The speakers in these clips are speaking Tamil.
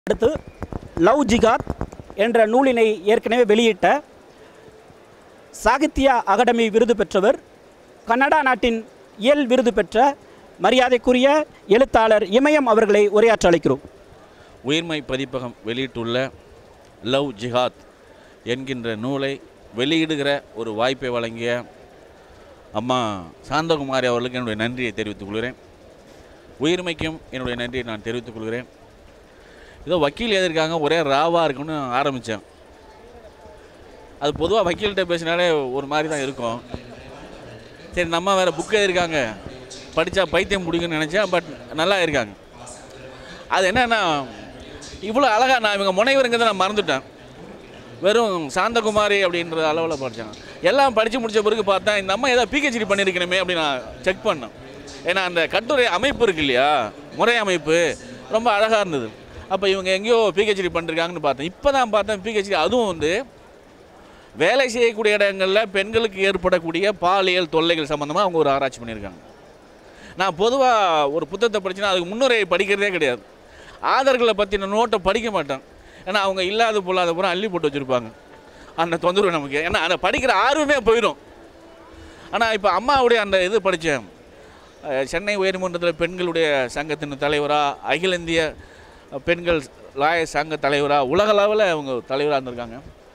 அடுத்து லவ் ஜிகாத் என்ற நூலினை ஏற்கனவே வெளியிட்ட சாகித்யா அகாடமி விருது பெற்றவர் கனடா நாட்டின் இயல் விருது பெற்ற மரியாதைக்குரிய எழுத்தாளர் இமயம் அவர்களை உரையாற்ற அழைக்கிறோம் உயிர்மை பதிப்பகம் வெளியிட்டுள்ள லவ் ஜிஹாத் என்கின்ற நூலை வெளியிடுகிற ஒரு வாய்ப்பை வழங்கிய அம்மா சாந்தகுமாரி அவர்களுக்கு என்னுடைய நன்றியை தெரிவித்துக் கொள்கிறேன் உயிர்மைக்கும் என்னுடைய நன்றியை நான் தெரிவித்துக் கொள்கிறேன் ஏதோ வக்கீல் எழுதியிருக்காங்க ஒரே ராவாக இருக்குன்னு ஆரம்பித்தேன் அது பொதுவாக வக்கீல்கிட்ட பேசினாலே ஒரு மாதிரி தான் இருக்கும் சரி நம்ம வேறு புக் எழுதியிருக்காங்க படித்தா பைத்தியம் பிடிக்கும்னு நினச்சேன் பட் நல்லா இருக்காங்க அது என்னன்னா இவ்வளோ அழகாக நான் இவங்க முனைவருங்கிறத நான் மறந்துட்டேன் வெறும் சாந்தகுமாரி அப்படின்ற அளவில் படித்தேன் எல்லாம் படித்து முடிச்ச பிறகு பார்த்தா இந்த அம்மா ஏதோ பிஹெச்டி பண்ணியிருக்கணுமே அப்படின்னு நான் செக் பண்ணேன் ஏன்னா அந்த கட்டுரை அமைப்பு இருக்கு இல்லையா முறை அமைப்பு ரொம்ப அழகாக இருந்தது அப்போ இவங்க எங்கேயோ பிஹெச்டி பண்ணிருக்காங்கன்னு பார்த்தேன் இப்போ தான் பார்த்தேன் பிஹெச்டி அதுவும் வந்து வேலை செய்யக்கூடிய இடங்களில் பெண்களுக்கு ஏற்படக்கூடிய பாலியல் தொல்லைகள் சம்மந்தமாக அவங்க ஒரு ஆராய்ச்சி பண்ணியிருக்காங்க நான் பொதுவாக ஒரு புத்தகத்தை படிச்சேன்னா அதுக்கு முன்னுரை படிக்கிறதே கிடையாது ஆதர்களை பற்றின நோட்டை படிக்க மாட்டேன் ஏன்னா அவங்க இல்லாத பொல்லாத பூரா அள்ளி போட்டு வச்சுருப்பாங்க அந்த தொந்தரவு நமக்கு ஏன்னா அந்த படிக்கிற ஆர்வமே போயிடும் ஆனால் இப்போ அம்மாவுடைய அந்த இது படித்தேன் சென்னை உயர்நீதிமன்றத்தில் பெண்களுடைய சங்கத்தின் தலைவராக அகில இந்திய பெண்கள் லாயர் சங்க தலைவராக உலக அளவில் அவங்க தலைவராக இருந்திருக்காங்க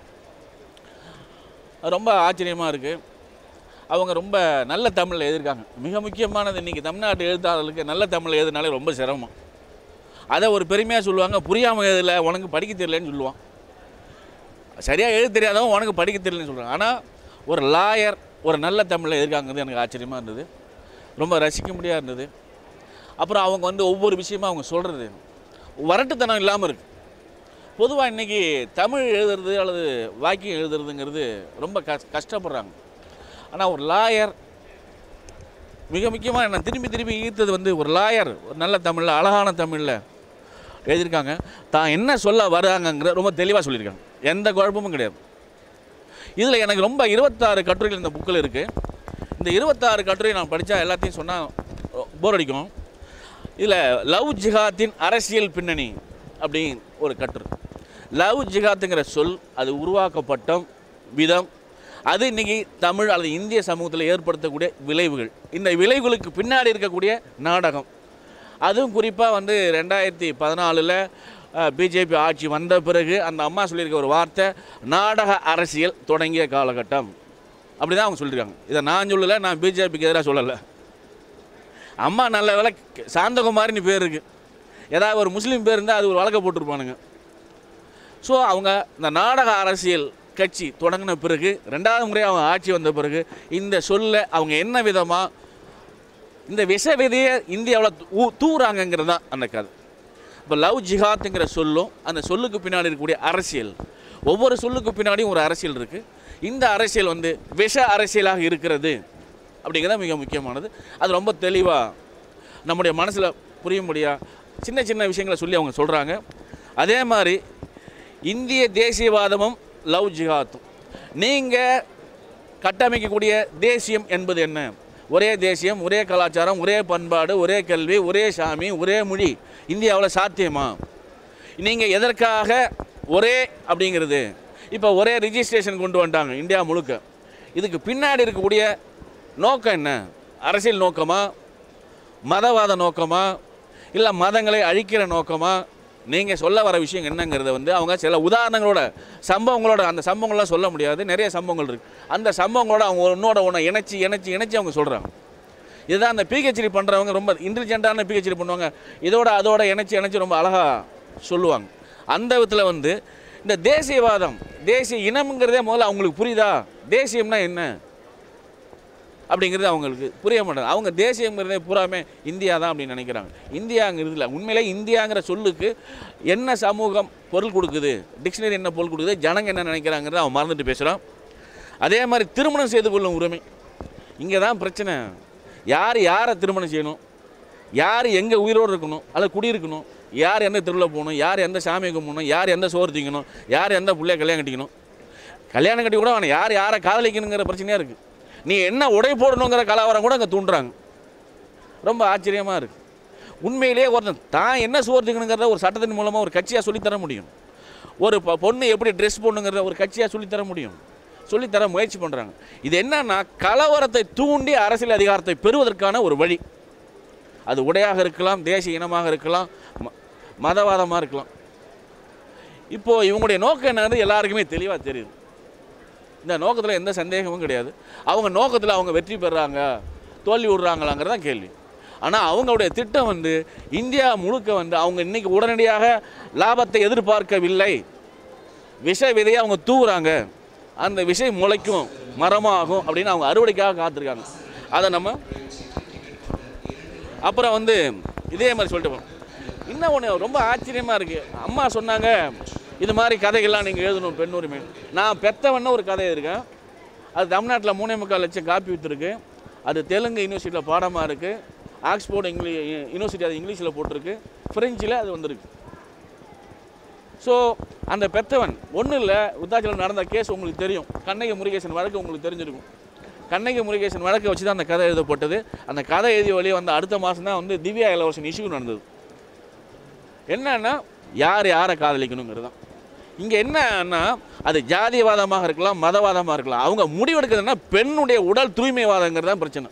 அது ரொம்ப ஆச்சரியமாக இருக்குது அவங்க ரொம்ப நல்ல தமிழில் எழுதியிருக்காங்க மிக முக்கியமானது இன்றைக்கி தமிழ்நாட்டு எழுத்தாளர்களுக்கு நல்ல தமிழ் எழுதினாலே ரொம்ப சிரமம் அதை ஒரு பெருமையாக சொல்லுவாங்க புரியாமல் எழுதல உனக்கு படிக்க தெரியலன்னு சொல்லுவான் சரியாக எழுத தெரியாதவன் உனக்கு படிக்க தெரியலன்னு சொல்கிறான் ஆனால் ஒரு லாயர் ஒரு நல்ல தமிழில் எழுதியிருக்காங்கிறது எனக்கு ஆச்சரியமாக இருந்தது ரொம்ப ரசிக்க முடியாது இருந்தது அப்புறம் அவங்க வந்து ஒவ்வொரு விஷயமா அவங்க சொல்கிறது வரட்டுத்தனம் இல்லாமல் இருக்குது பொதுவாக இன்றைக்கி தமிழ் எழுதுறது அல்லது வாக்கியம் எழுதுறதுங்கிறது ரொம்ப கஷ் கஷ்டப்படுறாங்க ஆனால் ஒரு லாயர் மிக முக்கியமாக நான் திரும்பி திரும்பி ஈர்த்தது வந்து ஒரு லாயர் ஒரு நல்ல தமிழில் அழகான தமிழில் எழுதியிருக்காங்க தான் என்ன சொல்ல வராங்கங்கிற ரொம்ப தெளிவாக சொல்லியிருக்காங்க எந்த குழப்பமும் கிடையாது இதில் எனக்கு ரொம்ப இருபத்தாறு கட்டுரைகள் இந்த புக்கில் இருக்குது இந்த இருபத்தாறு கட்டுரை நான் படித்தா எல்லாத்தையும் சொன்னால் போர் அடிக்கும் இதில் லவ் ஜிஹாத்தின் அரசியல் பின்னணி அப்படின்னு ஒரு கட்டுரை லவ் ஜிஹாத்துங்கிற சொல் அது உருவாக்கப்பட்ட விதம் அது இன்றைக்கி தமிழ் அல்லது இந்திய சமூகத்தில் ஏற்படுத்தக்கூடிய விளைவுகள் இந்த விளைவுகளுக்கு பின்னாடி இருக்கக்கூடிய நாடகம் அதுவும் குறிப்பாக வந்து ரெண்டாயிரத்தி பதினாலில் பிஜேபி ஆட்சி வந்த பிறகு அந்த அம்மா சொல்லியிருக்க ஒரு வார்த்தை நாடக அரசியல் தொடங்கிய காலகட்டம் அப்படி தான் அவங்க சொல்லியிருக்காங்க இதை நான் சொல்லலை நான் பிஜேபிக்கு எதிராக சொல்லலை அம்மா நல்ல வேலை சாந்தகுமாரின்னு பேர் இருக்குது ஏதாவது ஒரு முஸ்லீம் பேர் இருந்தால் அது ஒரு வழக்க போட்டிருப்பானுங்க ஸோ அவங்க இந்த நாடக அரசியல் கட்சி தொடங்கின பிறகு ரெண்டாவது முறை அவங்க ஆட்சி வந்த பிறகு இந்த சொல்ல அவங்க என்ன விதமாக இந்த விஷ விதையை இந்தியாவில் ஊ தூறாங்கங்கிறது தான் அந்த கதை இப்போ லவ் ஜிஹாத்துங்கிற சொல்லும் அந்த சொல்லுக்கு பின்னாடி இருக்கக்கூடிய அரசியல் ஒவ்வொரு சொல்லுக்கு பின்னாடியும் ஒரு அரசியல் இருக்குது இந்த அரசியல் வந்து விஷ அரசியலாக இருக்கிறது அப்படிங்கிறது மிக முக்கியமானது அது ரொம்ப தெளிவாக நம்முடைய மனசில் புரியும்படியாக சின்ன சின்ன விஷயங்களை சொல்லி அவங்க சொல்கிறாங்க அதே மாதிரி இந்திய தேசியவாதமும் லவ் ஜிஹாத்தும் நீங்கள் கட்டமைக்கக்கூடிய தேசியம் என்பது என்ன ஒரே தேசியம் ஒரே கலாச்சாரம் ஒரே பண்பாடு ஒரே கல்வி ஒரே சாமி ஒரே மொழி இந்தியாவில் சாத்தியமா நீங்கள் எதற்காக ஒரே அப்படிங்கிறது இப்போ ஒரே ரிஜிஸ்ட்ரேஷன் கொண்டு வந்துட்டாங்க இந்தியா முழுக்க இதுக்கு பின்னாடி இருக்கக்கூடிய நோக்கம் என்ன அரசியல் நோக்கமா மதவாத நோக்கமா இல்லை மதங்களை அழிக்கிற நோக்கமா நீங்கள் சொல்ல வர விஷயம் என்னங்கிறத வந்து அவங்க சில உதாரணங்களோட சம்பவங்களோட அந்த சம்பவங்கள்லாம் சொல்ல முடியாது நிறைய சம்பவங்கள் இருக்குது அந்த சம்பவங்களோட அவங்க ஒன்றோட ஒன்றை இணைச்சி இணைச்சி இணைச்சி அவங்க சொல்கிறாங்க இதுதான் அந்த பிஹெச்டி பண்ணுறவங்க ரொம்ப இன்டெலிஜென்ட்டான பிஹெச்டி பண்ணுவாங்க இதோட அதோட இணைச்சி இணைச்சி ரொம்ப அழகாக சொல்லுவாங்க அந்த விதத்தில் வந்து இந்த தேசியவாதம் தேசிய இனம்ங்கிறதே முதல்ல அவங்களுக்கு புரியுதா தேசியம்னா என்ன அப்படிங்கிறது அவங்களுக்கு புரிய மாட்டேங்குது அவங்க தேசியங்கிறதே பூராமே இந்தியா தான் அப்படின்னு நினைக்கிறாங்க இந்தியாங்கிறது இல்லை உண்மையிலே இந்தியாங்கிற சொல்லுக்கு என்ன சமூகம் பொருள் கொடுக்குது டிக்ஷனரி என்ன பொருள் கொடுக்குது ஜனங்க என்ன நினைக்கிறாங்கிறத அவன் மறந்துட்டு பேசுகிறான் அதே மாதிரி திருமணம் செய்து கொள்ளும் உரிமை இங்கே தான் பிரச்சனை யார் யாரை திருமணம் செய்யணும் யார் எங்கே உயிரோடு இருக்கணும் அல்லது குடியிருக்கணும் யார் எந்த தெருவில் போகணும் யார் எந்த சாமி கும்பிடணும் யார் எந்த சோறு திங்கணும் யார் எந்த பிள்ளைய கல்யாணம் கட்டிக்கணும் கல்யாணம் கட்டி கூட அவனை யார் யாரை காதலிக்கணுங்கிற பிரச்சனையாக இருக்குது நீ என்ன உடை போடணுங்கிற கலாவரம் கூட அங்கே தூண்டுறாங்க ரொம்ப ஆச்சரியமாக இருக்குது உண்மையிலேயே ஒருத்தன் தான் என்ன சுவர்த்துக்கணுங்கிறத ஒரு சட்டத்தின் மூலமாக ஒரு கட்சியாக சொல்லித்தர முடியும் ஒரு பொ- பொண்ணு எப்படி ட்ரெஸ் போடணுங்கிறத ஒரு கட்சியாக சொல்லித்தர முடியும் சொல்லித்தர முயற்சி பண்ணுறாங்க இது என்னன்னா கலவரத்தை தூண்டி அரசியல் அதிகாரத்தை பெறுவதற்கான ஒரு வழி அது உடையாக இருக்கலாம் தேசிய இனமாக இருக்கலாம் ம- மதவாதமாக இருக்கலாம் இப்போது இவங்களுடைய நோக்கம் என்னது எல்லாருக்குமே தெளிவாக தெரியுது இந்த நோக்கத்தில் எந்த சந்தேகமும் கிடையாது அவங்க நோக்கத்தில் அவங்க வெற்றி பெறுறாங்க தோல்வி விடுறாங்களாங்கிறது தான் கேள்வி ஆனால் அவங்களுடைய திட்டம் வந்து இந்தியா முழுக்க வந்து அவங்க இன்னைக்கு உடனடியாக லாபத்தை எதிர்பார்க்கவில்லை விஷ விதையை அவங்க தூவுறாங்க அந்த விஷை முளைக்கும் மரமாகும் அப்படின்னு அவங்க அறுவடைக்காக காத்திருக்காங்க அதை நம்ம அப்புறம் வந்து இதே மாதிரி சொல்லிட்டு போகணும் இன்னும் ஒன்று ரொம்ப ஆச்சரியமாக இருக்குது அம்மா சொன்னாங்க இது மாதிரி கதைகள்லாம் நீங்கள் எழுதணும் பெண் உரிமை நான் பெத்தவன்னு ஒரு கதை இருக்கேன் அது தமிழ்நாட்டில் மூணே முக்கால் லட்சம் காப்பி விற்றுருக்கு அது தெலுங்கு யூனிவர்சிட்டியில் பாடமாக இருக்குது ஆக்ஸ்போர்ட் இங்கிலீ யூனிவர்சிட்டி அது இங்கிலீஷில் போட்டிருக்கு ஃப்ரெஞ்சில் அது வந்திருக்கு ஸோ அந்த பெத்தவன் ஒன்றும் இல்லை விருத்தாச்சலம் நடந்த கேஸ் உங்களுக்கு தெரியும் கண்ணகி முருகேசன் வழக்கு உங்களுக்கு தெரிஞ்சிருக்கும் கண்ணகி முருகேசன் வழக்கை வச்சு தான் அந்த கதை எழுதப்பட்டது அந்த கதை எழுதிய வழியே வந்து அடுத்த மாதம் தான் வந்து திவ்யா இளவரசன் இஷ்யூ நடந்தது என்னன்னா யார் யாரை காதலிக்கணுங்கிறது தான் இங்கே என்னன்னா அது ஜாதியவாதமாக இருக்கலாம் மதவாதமாக இருக்கலாம் அவங்க முடிவெடுக்கிறதுனா பெண்ணுடைய உடல் தூய்மைவாதங்கிறது தான் பிரச்சனை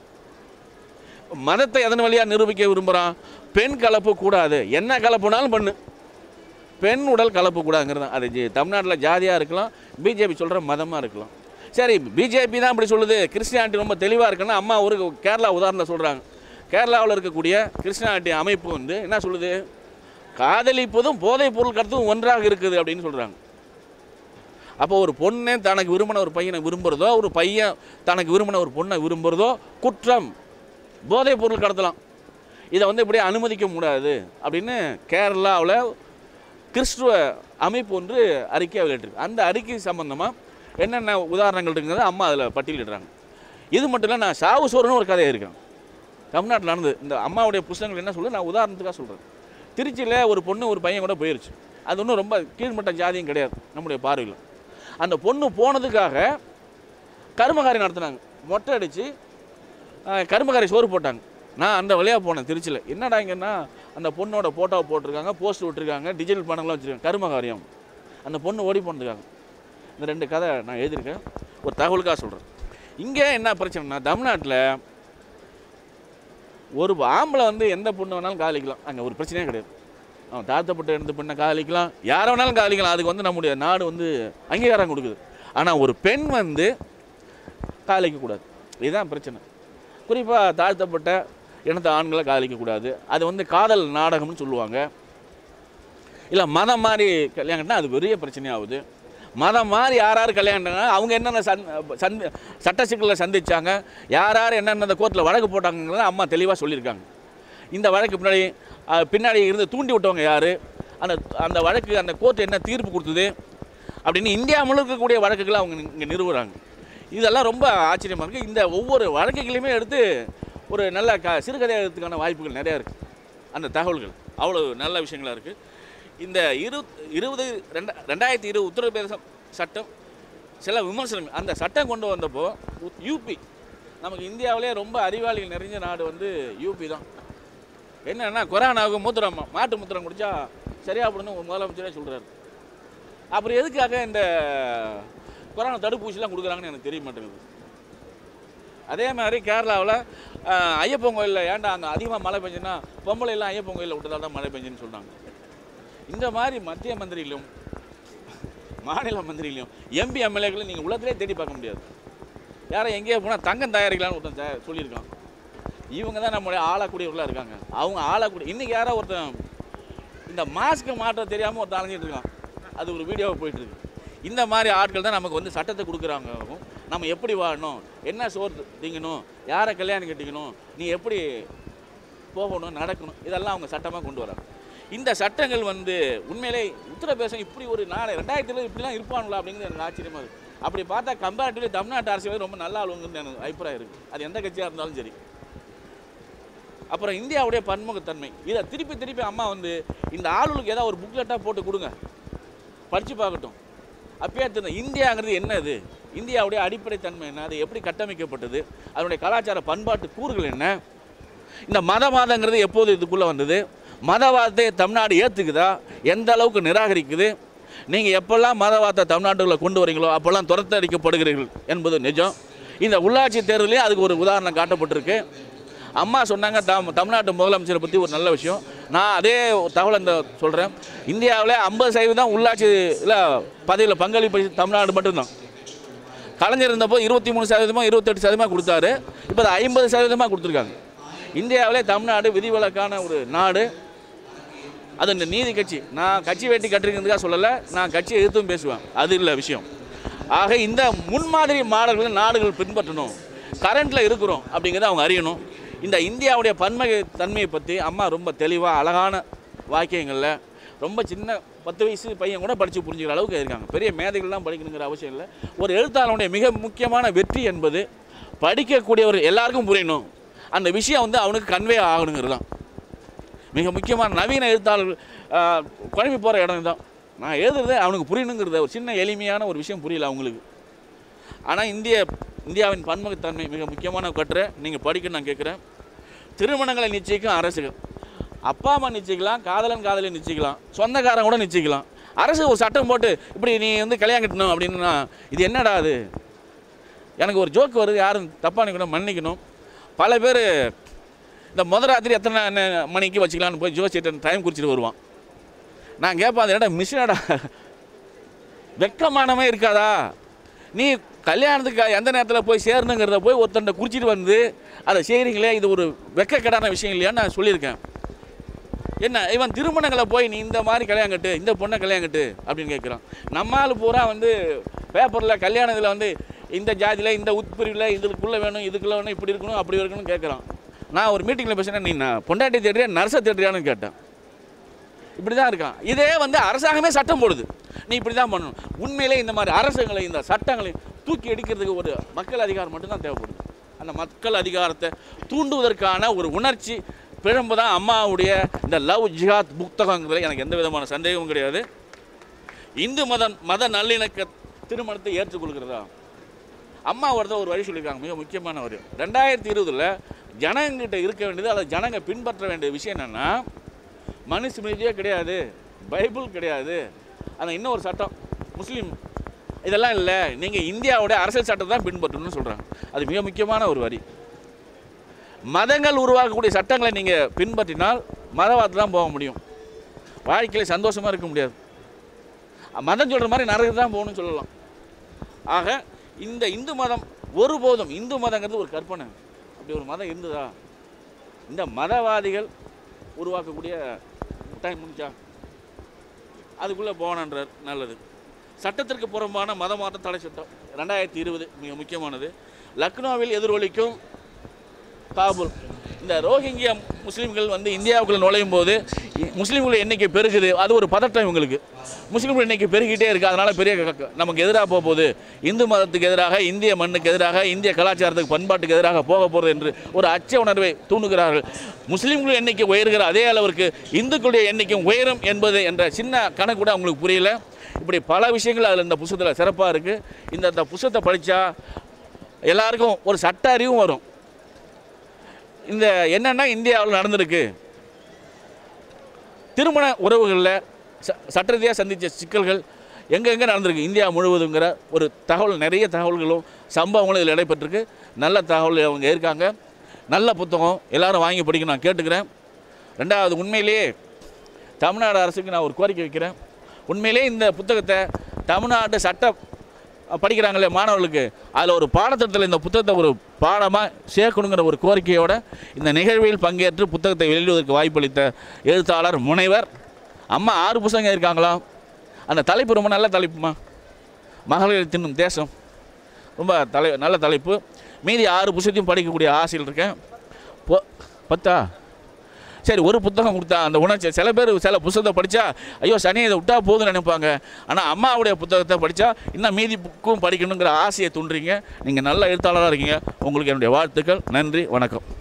மதத்தை எதன் வழியாக நிரூபிக்க விரும்புகிறான் பெண் கலப்பு கூடாது என்ன கலப்புனாலும் பண்ணு பெண் உடல் கலப்பு கூடாதுங்கிறது தான் அது ஜி- தமிழ்நாட்டில் ஜாதியாக இருக்கலாம் பிஜேபி சொல்கிற மதமாக இருக்கலாம் சரி பிஜேபி தான் இப்படி சொல்லுது கிறிஸ்டியானிட்டி ரொம்ப தெளிவாக இருக்குன்னா அம்மா ஒரு கேரளா உதாரணத்தை சொல்கிறாங்க கேரளாவில் இருக்கக்கூடிய கிறிஸ்டியானிட்டி அமைப்பு வந்து என்ன சொல்லுது காதலிப்பதும் போதைப் பொருள் கடத்தும் ஒன்றாக இருக்குது அப்படின்னு சொல்கிறாங்க அப்போ ஒரு பொண்ணே தனக்கு விரும்பின ஒரு பையனை விரும்புகிறதோ ஒரு பையன் தனக்கு விரும்பின ஒரு பொண்ணை விரும்புகிறதோ குற்றம் போதைப் பொருள் கடத்தலாம் இதை வந்து இப்படியே அனுமதிக்க முடியாது அப்படின்னு கேரளாவில் கிறிஸ்துவ அமைப்பு ஒன்று அறிக்கை வெளியிட்டிருக்கு அந்த அறிக்கை சம்பந்தமாக என்னென்ன உதாரணங்கள் இருக்குங்கிறத அம்மா அதில் பட்டியலிடுறாங்க இது மட்டும் இல்லை நான் சாவு சோறுன்னு ஒரு கதை இருக்கேன் தமிழ்நாட்டில் நடந்தது இந்த அம்மாவுடைய புஸ்தகங்கள் என்ன சொல்லுது நான் உதாரணத்துக்காக சொல்கிறேன் திருச்சியில் ஒரு பொண்ணு ஒரு பையன் கூட போயிருச்சு அது ஒன்றும் ரொம்ப கீழ்மட்ட ஜாதியும் கிடையாது நம்முடைய பார்வையில் அந்த பொண்ணு போனதுக்காக கருமகாரி நடத்துனாங்க மொட்டை அடித்து கருமகாரி சோறு போட்டாங்க நான் அந்த வழியாக போனேன் திருச்சியில் என்னடா இங்கன்னா அந்த பொண்ணோட ஃபோட்டோவை போட்டிருக்காங்க போஸ்ட் விட்டுருக்காங்க டிஜிட்டல் படங்கள்லாம் வச்சுருக்காங்க கருமகாரியம் அந்த பொண்ணு ஓடி போனதுக்காக இந்த ரெண்டு கதை நான் எழுதியிருக்கேன் ஒரு தகவலுக்காக சொல்கிறேன் இங்கே என்ன பிரச்சனைனா தமிழ்நாட்டில் ஒரு ஆம்பளை வந்து எந்த பொண்ணு வேணாலும் காதலிக்கலாம் அங்கே ஒரு பிரச்சனையே கிடையாது அவன் தாழ்த்தப்பட்ட எந்த பெண்ணை காதலிக்கலாம் யாரை வேணாலும் காதலிக்கலாம் அதுக்கு வந்து நம்முடைய நாடு வந்து அங்கீகாரம் கொடுக்குது ஆனால் ஒரு பெண் வந்து காதலிக்கக்கூடாது இதுதான் பிரச்சனை குறிப்பாக தாழ்த்தப்பட்ட இனத்த ஆண்களை காதலிக்கக்கூடாது அது வந்து காதல் நாடகம்னு சொல்லுவாங்க இல்லை மதம் மாதிரி கல்யாணம்னா அது பெரிய பிரச்சனையாகுது மதம் மாதிரி யார் யார் கல்யாணம் பண்ணாங்க, அவங்க என்னென்ன சந் சந்தி சட்ட சிக்கலில் சந்திச்சாங்க யார் யார் என்னென்ன கோர்ட்டில் வழக்கு போட்டாங்கிறத அம்மா தெளிவாக சொல்லியிருக்காங்க இந்த வழக்கு பின்னாடி அஹ், பின்னாடி இருந்து தூண்டி விட்டவங்க யார் அந்த அந்த வழக்கு அந்த கோர்ட் என்ன தீர்ப்பு கொடுத்தது அப்படின்னு இந்தியா முழுக்க இருக்கக்கூடிய வழக்குகளை அவங்க இங்கே நிறுவுறாங்க இதெல்லாம் ரொம்ப ஆச்சரியமாக இருக்குது இந்த ஒவ்வொரு வழக்குகளையுமே எடுத்து ஒரு நல்ல க சிறுகதை எழுதுறதுக்கான வாய்ப்புகள் நிறையா இருக்குது அந்த தகவல்கள் அவ்வளோ நல்ல விஷயங்களா இருக்குது இந்த இரு இருபது ரெண்டா ரெண்டாயிரத்தி இருபது உத்தரப்பிரதேசம் சட்டம் சில விமர்சனம் அந்த சட்டம் கொண்டு வந்தப்போ உத்- யூபி நமக்கு இந்தியாவிலே ரொம்ப அறிவாளிகள் நிறைஞ்ச நாடு வந்து யூபி தான் என்னன்னா கொரோனாவுக்கு மூத்திரம் மாட்டு மூத்திரம் குடிச்சா சரியா போடுன்னு ஒரு முதலமைச்சரே சொல்கிறாரு அப்புறம் எதுக்காக இந்த கொரோனா தடுப்பூசிலாம் கொடுக்குறாங்கன்னு எனக்கு தெரிய மாட்டேங்குது அதே மாதிரி கேரளாவில் ஐயப்பன் கோயிலில் ஏன்டா அங்கே அதிகமாக மழை பெஞ்சுன்னா பொம்பளை எல்லாம் ஐயப்பன் கோயிலில் விட்டதால் தான் மழை பெஞ்சுன்னு சொல்கிறாங்க இந்த மாதிரி மத்திய மந்திரியிலும் மாநில மந்திரியிலும் எம்பி எம்எல்ஏக்களும் நீங்கள் உலகத்திலே தேடி பார்க்க முடியாது யாரை எங்கேயோ போனால் தங்கம் தயாரிக்கலாம்னு ஒருத்தன் தயா- சொல்லியிருக்கான் இவங்க தான் நம்மளுடைய ஆளக்கூடியவர்களாக இருக்காங்க அவங்க ஆளக்கூடிய இன்றைக்கி யாரோ ஒருத்தன் இந்த மாஸ்க்கு மாற்ற தெரியாமல் ஒருத்தன் அலைஞ்சிட்டு இருக்கான் அது ஒரு வீடியோவை போயிட்டு இருக்கு இந்த மாதிரி ஆட்கள் தான் நமக்கு வந்து சட்டத்தை கொடுக்குறாங்க நம்ம எப்படி வாழணும் என்ன சோறு திங்கணும் யாரை கல்யாணம் கட்டிக்கணும் நீ எப்படி போகணும் நடக்கணும் இதெல்லாம் அவங்க சட்டமாக கொண்டு வராங்க இந்த சட்டங்கள் வந்து உண்மையிலே உத்தரப்பிரதேசம் இப்படி ஒரு நாடு ரெண்டாயிரத்தில் இப்படிலாம் இருப்பானுங்களா அப்படிங்கிறது எனக்கு ஆச்சரியமாக இருக்குது அப்படி பார்த்தா கம்பேரிட்டிவ்லி தமிழ்நாட்டு அரசியல் ரொம்ப நல்லா ஆளுங்கிறது எனக்கு அபிப்பிராயம் இருக்குது அது எந்த கட்சியாக இருந்தாலும் சரி அப்புறம் இந்தியாவுடைய பன்முகத்தன்மை இதை திருப்பி திருப்பி அம்மா வந்து இந்த ஆளுகளுக்கு ஏதாவது ஒரு புக்லெட்டாக போட்டு கொடுங்க படித்து பார்க்கட்டும் அப்பயே தெரியும் இந்தியாங்கிறது என்ன இது இந்தியாவுடைய அடிப்படை தன்மை என்ன அது எப்படி கட்டமைக்கப்பட்டது அதனுடைய கலாச்சார பண்பாட்டு கூறுகள் என்ன இந்த மதவாதங்கிறது எப்போது இதுக்குள்ளே வந்தது மதவாதத்தை தமிழ்நாடு ஏற்றுக்குதா எந்த அளவுக்கு நிராகரிக்குது நீங்கள் எப்பெல்லாம் மதவாதத்தை தமிழ்நாட்டுக்குள்ளே கொண்டு வரீங்களோ அப்போல்லாம் துரத்தடிக்கப்படுகிறீர்கள் என்பது நிஜம் இந்த உள்ளாட்சி தேர்தலே அதுக்கு ஒரு உதாரணம் காட்டப்பட்டிருக்கு அம்மா சொன்னாங்க தம் தமிழ்நாட்டு முதலமைச்சரை பற்றி ஒரு நல்ல விஷயம் நான் அதே தகவல் இந்த சொல்கிறேன் இந்தியாவில் ஐம்பது சதவீதம் உள்ளாட்சியில் பதவியில் பங்களிப்பு தமிழ்நாடு மட்டும்தான் கலைஞர் இருந்தப்போ இருபத்தி மூணு சதவீதமாக இருபத்தெட்டு சதவீதமாக கொடுத்தாரு இப்போ அது ஐம்பது சதவீதமாக கொடுத்துருக்காங்க இந்தியாவிலே தமிழ்நாடு விதிவிலக்கான ஒரு நாடு அது இந்த நீதி கட்சி நான் கட்சி வேட்டி கட்டிருக்கிறதுக்காக சொல்லலை நான் கட்சியை எதிர்த்தும் பேசுவேன் அது இல்லை விஷயம் ஆக இந்த முன்மாதிரி மாடல்களை நாடுகள் பின்பற்றணும் கரண்ட்டில் இருக்கிறோம் அப்படிங்கிறத அவங்க அறியணும் இந்த இந்தியாவுடைய பன்மை தன்மையை பற்றி அம்மா ரொம்ப தெளிவாக அழகான வாக்கியங்களில் ரொம்ப சின்ன பத்து வயசு பையன் கூட படித்து புரிஞ்சுக்கிற அளவுக்கு இருக்காங்க பெரிய மேதைகள்லாம் படிக்கணுங்கிற அவசியம் இல்லை ஒரு எழுத்தாளனுடைய மிக முக்கியமான வெற்றி என்பது படிக்கக்கூடியவர் எல்லாருக்கும் புரியணும் அந்த விஷயம் வந்து அவனுக்கு கன்வே ஆகணுங்கிறது தான் மிக முக்கியமான நவீன எழுத்தாளர்கள் ஆஹ், குழம்பி போகிற இடம் தான் நான் எழுதுறது அவனுக்கு புரியணுங்கிறத ஒரு சின்ன எளிமையான ஒரு விஷயம் புரியல அவங்களுக்கு ஆனால் இந்திய இந்தியாவின் பன்முகத்தன்மை மிக முக்கியமான கட்டுரை நீங்கள் படிக்க நான் கேட்குறேன் திருமணங்களை நிச்சயிக்கும் அரசுகள் அப்பா அம்மா நிச்சயிக்கலாம் காதலன் காதலி நிச்சயிக்கலாம் சொந்தக்காரன் கூட நிச்சயிக்கலாம் அரசு ஒரு சட்டம் போட்டு இப்படி நீ வந்து கல்யாணம் கட்டணும் அப்படின்னா இது என்னடா அது எனக்கு ஒரு ஜோக் வருது யாரும் தப்பாக நினைக்கணும் மன்னிக்கணும் பல பேர் இந்த முத ராத்திரி எத்தனை நே- மணிக்கு வச்சுக்கலான்னு போய் ஜோசியத்தை டைம் குறிச்சிட்டு வருவான் நான் கேட்பேன் அது என்னடா மிஷினடா வெக்கமானமே இருக்காதா நீ கல்யாணத்துக்கு எந்த நேரத்தில் போய் சேரணுங்கிறத போய் ஒருத்தன்ட்ட குறிச்சிட்டு வந்து அதை செய்கிறீங்களே இது ஒரு வெக்கக்கேடான விஷயம் இல்லையான்னு நான் சொல்லியிருக்கேன் என்ன இவன் திருமணங்களை போய் நீ இந்த மாதிரி கல்யாணம் கட்டு இந்த பொண்ணை கல்யாணம் கட்டு அப்படின்னு கேட்குறான் நம்மால் பூரா வந்து பேப்பரில் கல்யாணத்தில் வந்து இந்த ஜாதியில் இந்த உட்பிரிவில் இதுக்குள்ளே வேணும் இதுக்குள்ளே வேணும் இப்படி இருக்கணும் அப்படி இருக்கணும்னு கேட்குறான் நான் ஒரு மீட்டிங்கில் பேசினேன் நீ நான் பொண்டாட்டி தேடுறியா நர்ஸை தேடுறியான்னு கேட்டேன் இப்படி தான் இருக்கான் இதே வந்து அரசாங்கமே சட்டம் போடுது நீ இப்படி தான் பண்ணணும் உண்மையிலே இந்த மாதிரி அரசுகளை இந்த சட்டங்களை தூக்கி அடிக்கிறதுக்கு ஒரு மக்கள் அதிகாரம் மட்டும்தான் தேவைப்படுது அந்த மக்கள் அதிகாரத்தை தூண்டுவதற்கான ஒரு உணர்ச்சி பிழம்பு தான் அம்மாவுடைய இந்த லவ் ஜிஹாத் புத்தகங்கிறதுல எனக்கு எந்த விதமான சந்தேகமும் கிடையாது இந்து மதம் மத நல்லிணக்க திருமணத்தை ஏற்றுக்கொள்கிறதா அம்மா ஒருத்தர் ஒரு வழி சொல்லியிருக்காங்க மிக முக்கியமான ஒரு ரெண்டாயிரத்தி இருபதில் ஜனங்கிட்ட இருக்க வேண்டியது அதை ஜனங்க பின்பற்ற வேண்டிய விஷயம் என்னென்னா மனுஸ்மிருதியே கிடையாது பைபிள் கிடையாது அந்த இன்னொரு சட்டம் முஸ்லீம் இதெல்லாம் இல்லை நீங்கள் இந்தியாவுடைய அரசியல் சட்டத்தை தான் பின்பற்றணும்னு சொல்கிறாங்க அது மிக முக்கியமான ஒரு வரி மதங்கள் உருவாக்கக்கூடிய சட்டங்களை நீங்கள் பின்பற்றினால் மதவாதத்தில் தான் போக முடியும் வாழ்க்கையில் சந்தோஷமாக இருக்க முடியாது மதம் சொல்கிற மாதிரி நரகத்துக்கு தான் போகணும்னு சொல்லலாம் ஆக இந்த இந்து மதம் ஒருபோதும் இந்து மதங்கிறது ஒரு கற்பனை அப்படி ஒரு மதம் இருந்ததா இந்த மதவாதிகள் உருவாக்கக்கூடிய டைம் முடிஞ்சா அதுக்குள்ளே போகணுன்றார் நல்லது சட்டத்திற்கு புறம்பான மத மாற்ற தடை சட்டம் ரெண்டாயிரத்தி இருபது மிக முக்கியமானது லக்னோவில் எதிரொலிக்கும் காபூல் இந்த ரோஹிங்கியா முஸ்லீம்கள் வந்து இந்தியாவுக்குள்ள நுழையும் போது இ- முஸ்லீம்கள் எண்ணிக்கை பெருகுது அது ஒரு பதட்டம் இவங்களுக்கு முஸ்லீம்கள் எண்ணிக்கை பெருகிட்டே இருக்குது அதனால் பெரிய க- க- நமக்கு எதிராக போக போகுது இந்து மதத்துக்கு எதிராக இந்திய மண்ணுக்கு எதிராக இந்திய கலாச்சாரத்துக்கு பண்பாட்டுக்கு எதிராக போக போகிறது என்று ஒரு அச்ச உணர்வை தூண்டுகிறார்கள் முஸ்லீம்கள் எண்ணிக்கை உயர்கிற அதே அளவிற்கு இந்துக்களுடைய எண்ணிக்கையும் உயரும் என்பது என்ற சின்ன கணக்கு கூட அவங்களுக்கு புரியல இப்படி பல விஷயங்கள் அதில் இந்த புத்தகத்தில் சிறப்பாக இருக்குது இந்த இந்த புத்தகத்தை படித்தா எல்லாருக்கும் ஒரு சட்ட அறிவும் வரும் இந்த என்னென்னா இந்தியாவில் நடந்திருக்கு திருமண உறவுகளில் ச சட்ட ரீதியாக சந்தித்த சிக்கல்கள் எங்கெங்கே நடந்திருக்கு இந்தியா முழுவதுங்கிற ஒரு தகவல் நிறைய தகவல்களும் சம்பவங்களும் இதில் இடைப்பட்டிருக்கு நல்ல தகவல் அவங்க இருக்காங்க நல்ல புத்தகம் எல்லாரும் வாங்கி படிக்க நான் கேட்டுக்கிறேன் ரெண்டாவது உண்மையிலேயே தமிழ்நாடு அரசுக்கு நான் ஒரு கோரிக்கை வைக்கிறேன் உண்மையிலேயே இந்த புத்தகத்தை தமிழ்நாடு சட்ட படிக்கிறாங்களே மாணவர்களுக்கு அதில் ஒரு பாடத்திட்டத்தில் இந்த புத்தகத்தை ஒரு பாடமாக சேர்க்கணுங்கிற ஒரு கோரிக்கையோட இந்த நிகழ்வில் பங்கேற்று புத்தகத்தை வெளியிடுவதற்கு வாய்ப்பளித்த எழுத்தாளர் முனைவர் அம்மா ஆறு புத்தகம் இருக்காங்களா அந்த தலைப்பு ரொம்ப நல்ல தலைப்புமா மகளிர் தின்னும் தேசம் ரொம்ப தலை நல்ல தலைப்பு மீதி ஆறு புத்தகத்தையும் படிக்கக்கூடிய ஆசையில் இருக்கேன் பொ பத்தா சரி ஒரு புத்தகம் கொடுத்தா அந்த உணர்ச்சி சில பேர் சில புத்தகத்தை படித்தா ஐயோ சனி இதை விட்டா போதும்னு நினைப்பாங்க ஆனால் அம்மாவுடைய புத்தகத்தை படித்தா இன்னும் மீதி புக்கும் படிக்கணுங்கிற ஆசையை தூண்டுறீங்க நீங்கள் நல்ல எழுத்தாளராக இருக்கீங்க உங்களுக்கு என்னுடைய வாழ்த்துக்கள் நன்றி வணக்கம்